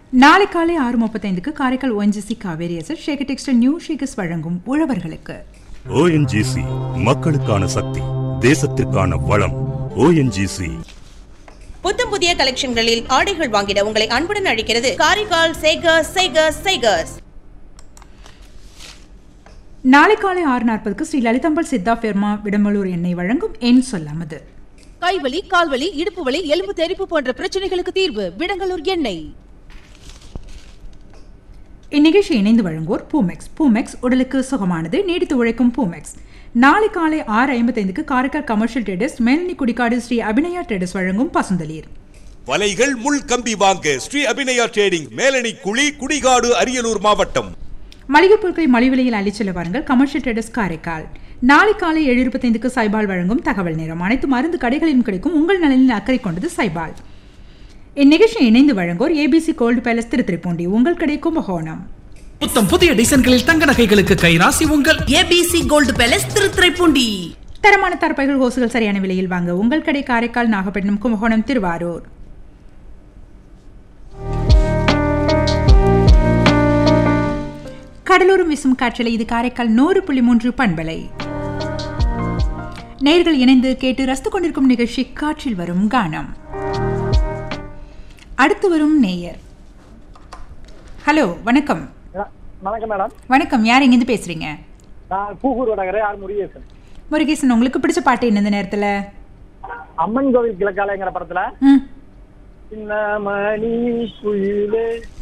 நாளை காலை ஆறு முப்பத்தைந்துக்கு Karaikal ONGC Kaveri SL Shekar textile new Shekars வழங்கும் உழவர்களுக்கு ஓஎன்ஜிசி மக்களுக்கான சக்தி தேசத்திற்கான வளம் ஓஎன்ஜிசி புத்தம் புதிய கலெக்ஷன்களில் ஆடைகள் வாங்கிட உங்களை அன்புடன் அழைக்கிறது காரைக்கால் சேகர்ஸ் சேகர்ஸ் சேகர்ஸ் நாளை காலை ஆறு நாற்பதுக்கு ஸ்ரீ லலிதம்பல் சித்தா ஃபெர்மா விடமலூர் எண்ணெய் வழங்கும் என் சொல்லாமது கைவலி கால்வலி இடுப்பு வலி எலும்பு தெறிப்பு போன்ற பிரச்சனைகளுக்கு தீர்வு விடங்கலூர் எண்ணெய் இந்நிகழ்ச்சி இணைந்து வழங்குவோர் பூமெக்ஸ் பூமெக்ஸ் உடலுக்கு சுகமானது நீடித்து உழைக்கும் பூமெக்ஸ் நாளை காலை ஆறு ஐம்பத்தைந்துக்கு Karaikal commercial traders Melni Kudikkadu Sri Abhinaya traders வழங்கும் பசுந்தளிர் வலைகள் முள் கம்பி வாங்க ஸ்ரீ அபிநயா ட்ரேடிங் மேலணி குழி குடிகாடு அரியலூர் மாவட்டம் மளிகை பொருட்களை மலிவிலையில் அள்ளிச்செல்ல வாருங்கள் கமர்ஷியல் ட்ரேடர்ஸ் காரைக்கால் நாளை காலை ஏழு இருபத்தைந்துக்கு சைபால் வழங்கும் தகவல் நேரம் அனைத்து மருந்து கடைகளிலும் கிடைக்கும் உங்கள் நலனில் அக்கறை கொண்டது சைபால் இந்நிகழ்ச்சியை இணைந்து வழங்குவோர் ஏபிசி கோல்டு பேலஸ் திருத்திருப்பூண்டி உங்கள் கடை கும்பகோணம் புத்தம் புதிய டிசைன்களில் தங்க நகைகளுக்கு கைராசி உங்கள் ஏபிசி கோல்டு பேலஸ் திருத்துறைப்பூண்டி தரமான தரப்பைகள் ஹோசுகள் சரியான விலையில் வாங்க உங்கள் கடை காரைக்கால் நாகப்பட்டினம் கும்பகோணம் திருவாரூர் கடலூரும் வீசும் காற்றலை இது காரைக்கால் நூறு புள்ளி மூன்று பண்பலை நேர்கள் இணைந்து கேட்டு ரசித்து கொண்டிருக்கும் நிகழ்ச்சி காற்றில் வரும் கானம் அடுத்து வரும் நேயர் ஹலோ வணக்கம் வணக்கம் மேடம் வணக்கம் யார் எங்கேருந்து பேசுறீங்க நான் பூகூர் வடகரை ஆர் முருகேசன் முருகேசன் உங்களுக்கு பிடிச்ச பாட்டு என்ன இந்த நேரத்துல அம்மன் கோவில் கிழக்காலைங்கிற படத்துல ம் சின்ன மணி குயிலே